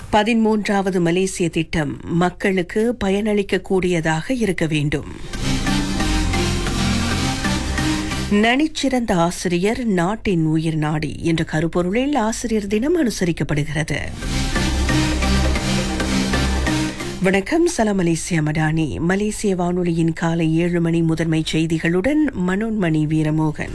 பதிமூன்றாவது மலேசிய திட்டம் மக்களுக்கு பயனளிக்கக்கூடியதாக இருக்க வேண்டும் நனிச்சிறந்த ஆசிரியர் நாட்டின் உயிர் நாடி என்ற கருப்பொருளில் ஆசிரியர் தினம் அனுசரிக்கப்படுகிறது வணக்கம் சலாம் மலேசிய மடானி மலேசிய வானொலியின் காலை ஏழு மணி முதன்மை செய்திகளுடன் மனோன்மணி வீரமோகன்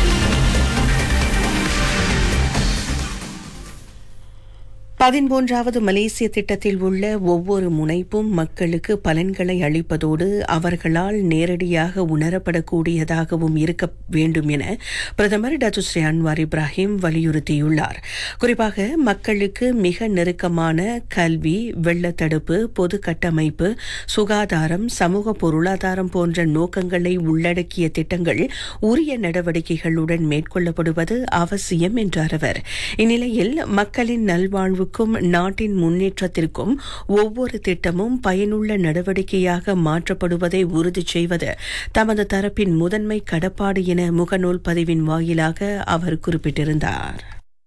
பதிமூன்றாவது மலேசிய திட்டத்தில் உள்ள ஒவ்வொரு முனைப்பும் மக்களுக்கு பலன்களை அளிப்பதோடு அவர்களால் நேரடியாக உணரப்படக்கூடியதாகவும் இருக்க வேண்டும் என பிரதமர் டத்துஸ்ரீ அன்வார் இப்ராஹிம் வலியுறுத்தியுள்ளார் குறிப்பாக மக்களுக்கு மிக நெருக்கமான கல்வி வெள்ளத்தடுப்பு பொது கட்டமைப்பு சுகாதாரம் சமூக பொருளாதாரம் போன்ற நோக்கங்களை உள்ளடக்கிய திட்டங்கள் உரிய நடவடிக்கைகளுடன் மேற்கொள்ளப்படுவது அவசியம் என்றார் அவர் இந்நிலையில் மக்களின் நல்வாழ்வு வாழ்வுக்கும் நாட்டின் முன்னேற்றத்திற்கும் ஒவ்வொரு திட்டமும் பயனுள்ள நடவடிக்கையாக மாற்றப்படுவதை உறுதி செய்வது தமது தரப்பின் முதன்மை கடப்பாடு என முகநூல் பதிவின் வாயிலாக அவர் குறிப்பிட்டிருந்தார்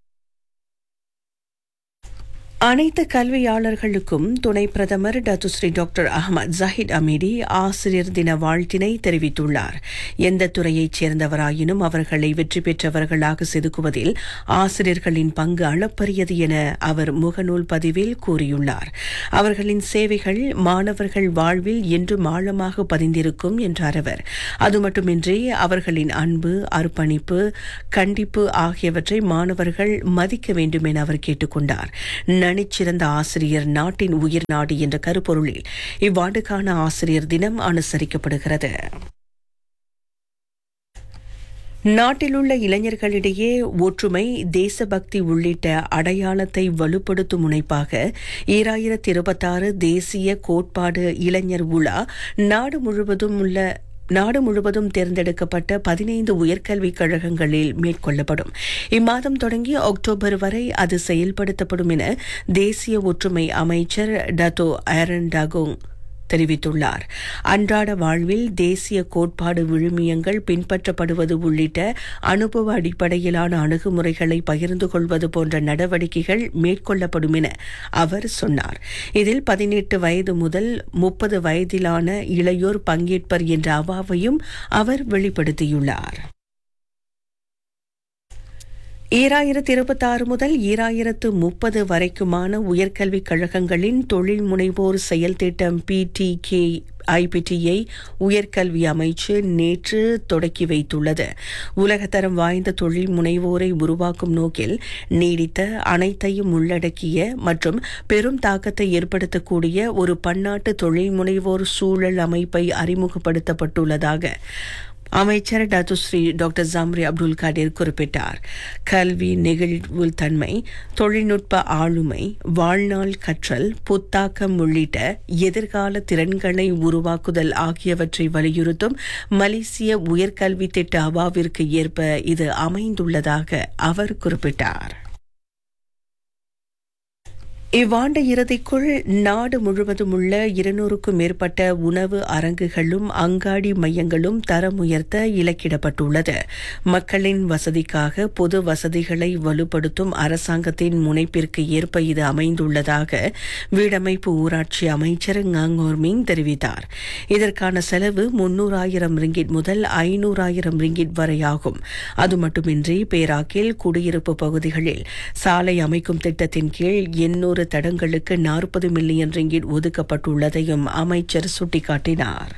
அனைத்து கல்வியாளர்களுக்கும் துணை பிரதமர் Datuk Seri doctor Ahmad Zahid Hamidi ஆசிரியர் தின வாழ்த்தினை தெரிவித்துள்ளார் எந்த துறையைச் சேர்ந்தவராயினும் அவர்களை வெற்றி பெற்றவர்களாக செதுக்குவதில் ஆசிரியர்களின் பங்கு அளப்பரியது என அவர் முகநூல் பதிவில் கூறியுள்ளார் அவர்களின் சேவைகள் மாணவர்கள் வாழ்வில் என்றும் ஆழமாக பதிந்திருக்கும் என்றார் அவர் அது மட்டுமின்றி அவர்களின் அன்பு அர்ப்பணிப்பு கண்டிப்பு ஆகியவற்றை மாணவர்கள் மதிக்க வேண்டும் என அவர் கேட்டுக்கொண்டார் நனிச்சிறந்த ஆசிரியர் நாட்டின் உயிர் நாடு என்ற கருப்பொருளில் இவ்வாண்டுக்கான ஆசிரியர் தினம் அனுசரிக்கப்படுகிறது நாட்டிலுள்ள இளைஞர்களிடையே ஒற்றுமை தேசபக்தி உள்ளிட்ட அடையாளத்தை வலுப்படுத்தும் முனைப்பாக ஈராயிரத்தி இருபத்தாறு தேசிய கோட்பாடு இளைஞர் உலா நாடு முழுவதும் உள்ள நாடு முழுவதும் தேர்ந்தெடுக்கப்பட்ட பதினைந்து உயர்கல்விக் கழகங்களில் மேற்கொள்ளப்படும் இம்மாதம் தொடங்கி அக்டோபர் வரை அது செயல்படுத்தப்படும் என தேசிய ஒற்றுமை அமைச்சர் டத்தோ ஆரன் டாகோங் தெரிவித்துள்ளார் அன்றாட வாழ்வில் தேசிய கோட்பாடு விழுமியங்கள் பின்பற்றப்படுவது உள்ளிட்ட அனுபவ அடிப்படையிலான அணுகுமுறைகளை பகிர்ந்து கொள்வது போன்ற நடவடிக்கைகள் மேற்கொள்ளப்படும் என அவர் சொன்னார் இதில் பதினெட்டு வயது முதல் முப்பது வயதிலான இளையோர் பங்கேற்பர் என்ற அவாவையும் அவர் வெளிப்படுத்தியுள்ளார் ஈராயிரத்து இருபத்தாறு முதல் ஈராயிரத்து முப்பது வரைக்குமான உயர்கல்விக் கழகங்களின் தொழில் முனைவோர் செயல் திட்டம் பி டி கே ஐபிடியை உயர்கல்வி அமைச்சு நேற்று தொடக்கி வைத்துள்ளது உலகத்தரம் வாய்ந்த தொழில் முனைவோரை உருவாக்கும் நோக்கில் நீடித்த அனைத்தையும் உள்ளடக்கிய மற்றும் பெரும் தாக்கத்தை ஏற்படுத்தக்கூடிய ஒரு பன்னாட்டு தொழில் முனைவோர் சூழல் அமைப்பை அறிமுகப்படுத்தப்பட்டுள்ளதாக அமைச்சர் Datuk Seri doctor Zambry Abdul Kadir குறிப்பிட்டார் கல்வி நெகிழ்வுள் தன்மை தொழில்நுட்ப ஆளுமை வாழ்நாள் கற்றல் புத்தாக்கம் உள்ளிட்ட எதிர்கால திறன்களை உருவாக்குதல் ஆகியவற்றை வலியுறுத்தும் மலேசிய உயர்கல்வி திட்ட அவாவிற்கு ஏற்ப இது அமைந்துள்ளதாக அவர் குறிப்பிட்டார் இவ்வாண்டு இறுதிக்குள் நாடு முழுவதும் உள்ள இருநூறுக்கும் மேற்பட்ட உணவு அரங்குகளும் அங்காடி மையங்களும் தரம் உயர்த்த இலக்கிடப்பட்டுள்ளது மக்களின் வசதிக்காக பொது வசதிகளை வலுப்படுத்தும் அரசாங்கத்தின் முனைப்பிற்கு ஏற்ப இது அமைந்துள்ளதாக வீடமைப்பு ஊராட்சி அமைச்சர் ngaங்கோர்மிங் தெரிவித்தார் இதற்கான செலவு முன்னூறாயிரம் ரிங்கிட் முதல் ஐநூறாயிரம் ரிங்கிட் வரை ஆகும் அது மட்டுமின்றி பேராக்கில் குடியிருப்பு பகுதிகளில் சாலை அமைக்கும் திட்டத்தின் கீழ் எண்ணூறு நூறு தடங்களுக்கு நாற்பது மில்லியன் ரிங்கிட் ஒதுக்கப்பட்டுள்ளதையும் அமைச்சர் சுட்டிக்காட்டினார்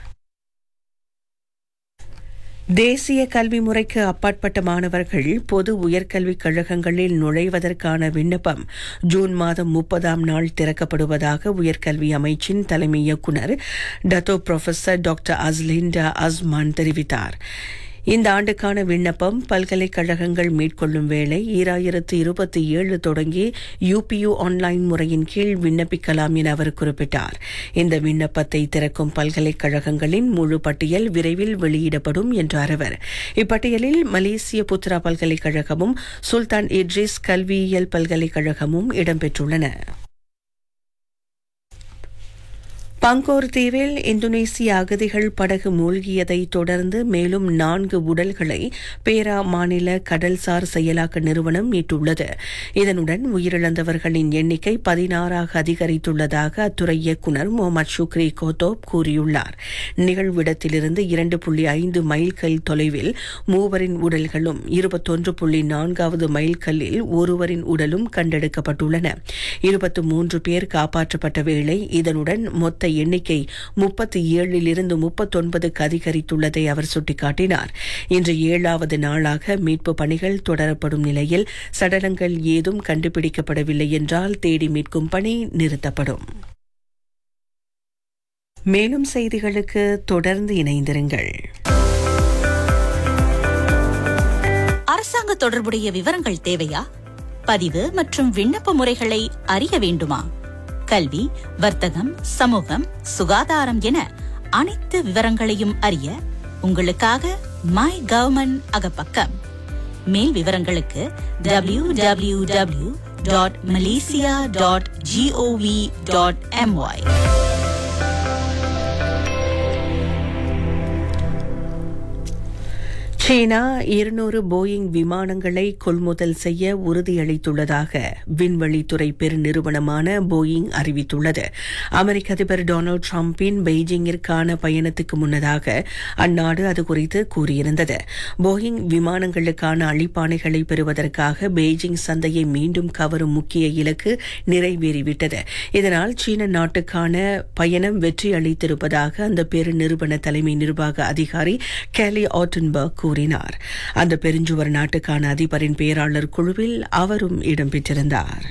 தேசிய கல்வி முறைக்கு அப்பாற்பட்ட மாணவர்கள் பொது உயர்கல்விக் கழகங்களில் நுழைவதற்கான விண்ணப்பம் ஜூன் மாதம் முப்பதாம் நாள் திறக்கப்படுவதாக உயர்கல்வி அமைச்சின் தலைமை இயக்குநர் Dato professor doctor Azlinda Azman தெரிவித்தார் இந்த ஆண்டுக்கான விண்ணப்பம் பல்கலைக்கழகங்கள் மேற்கொள்ளும் வேளை ஈராயிரத்து இருபத்தி ஏழு தொடங்கி யூபியு ஆன்லைன் முறையின் கீழ் விண்ணப்பிக்கலாம் என அவர் குறிப்பிட்டார் இந்த விண்ணப்பத்தை திறக்கும் பல்கலைக்கழகங்களின் முழு பட்டியல் விரைவில் வெளியிடப்படும் என்றார் அவர் இப்பட்டியலில் மலேசிய புத்ரா பல்கலைக்கழகமும் சுல்தான் இட்ரிஸ் கல்வியியல் பல்கலைக்கழகமும் இடம்பெற்றுள்ளன பங்கோர் தீவில் இந்தோனேசிய அகதிகள் படகு மூழ்கியதை தொடர்ந்து மேலும் நான்கு உடல்களை பேரா மாநில கடல்சார் செயலாக்க நிறுவனம் மீட்டுள்ளது இதனுடன் உயிரிழந்தவர்களின் எண்ணிக்கை பதினாறாக அதிகரித்துள்ளதாக அத்துறை இயக்குநர் முகமது ஷுக்ரி கோத்தோப் கூறியுள்ளார் நிகழ்விடத்திலிருந்து இரண்டு புள்ளி ஐந்து மைல்கல் தொலைவில் மூவரின் உடல்களும் இருபத்தொன்று புள்ளி நான்காவது மைல்கல்லில் ஒருவரின் உடலும் கண்டெடுக்கப்பட்டுள்ளன இருபத்து மூன்று பேர் காப்பாற்றப்பட்ட வேளை இதனுடன் மொத்த எண்ணிக்கை முப்பத்தி ஏழிலிருந்து முப்பத்தொன்பதுக்கு அதிகரித்துள்ளதை அவர் சுட்டிக்காட்டினார் இன்று ஏழாவது நாளாக மீட்பு பணிகள் தொடரப்படும் நிலையில் சடலங்கள் ஏதும் கண்டுபிடிக்கப்படவில்லை என்றால் தேடி மீட்கும் பணி நிறுத்தப்படும் மேலும் செய்திகளுக்கு தொடர்ந்து இணைந்திருங்கள் அரசாங்க தொடர்புடைய விவரங்கள் தேவையா பதிவு மற்றும் விண்ணப்ப முறைகளை அறிய வேண்டுமா கல்வி வர்த்தகம் சமூகம் சுகாதாரம் என அனைத்து விவரங்களையும் அறிய உங்களுக்காக மை கவர்மெண்ட் அகப்பக்கம் மேல் விவரங்களுக்கு W W W dot Malaysia dot G O V dot M Y China இருநூறு போயிங் விமானங்களை கொள்முதல் செய்ய உறுதியளித்துள்ளதாக விண்வெளித்துறை பெருநிறுவனமான போயிங் அறிவித்துள்ளது அமெரிக்க அதிபர் டொனால்டு டிரம்பின் பெய்ஜிங்கிற்கான பயணத்துக்கு முன்னதாக அந்நாடு அது குறித்து கூறியிருந்தது போயிங் விமானங்களுக்கான அளிப்பானைகளை பெறுவதற்காக பெய்ஜிங் சந்தையை மீண்டும் கவரும் முக்கிய இலக்கு நிறைவேறிவிட்டது இதனால் சீன நாட்டுக்கான பயணம் வெற்றி அளித்திருப்பதாக அந்த பெருநிறுவன தலைமை நிர்வாக அதிகாரி கேலி ஆட்டன்பர்க் கூறினார் அந்த பெருஞ்சுவர் நாட்டுக்கான அதிபரின் பேராளர் குழுவில் அவரும் இடம்பெற்றிருந்தார்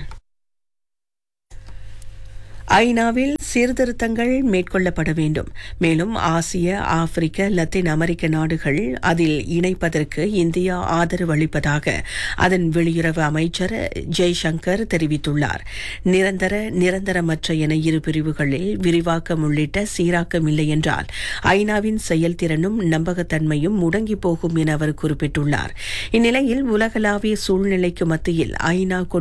ஐநாவில் சீர்திருத்தங்கள் மேற்கொள்ளப்பட வேண்டும் மேலும் ஆசிய ஆப்பிரிக்க லத்தீன் அமெரிக்க நாடுகள் அதில் இணைப்பதற்கு இந்தியா ஆதரவு அளிப்பதாக அதன் வெளியுறவு அமைச்சர் ஜெய்சங்கர் தெரிவித்துள்ளார் நிரந்தர நிரந்தரமற்ற என இரு பிரிவுகளில் விரிவாக்கம் உள்ளிட்ட சீராக்கம் இல்லை என்றால் ஐநாவின் செயல்திறனும் நம்பகத்தன்மையும் முடங்கி போகும் என அவர் குறிப்பிட்டுள்ளார் இந்நிலையில் உலகளாவிய சூழ்நிலைக்கு மத்தியில் ஐநா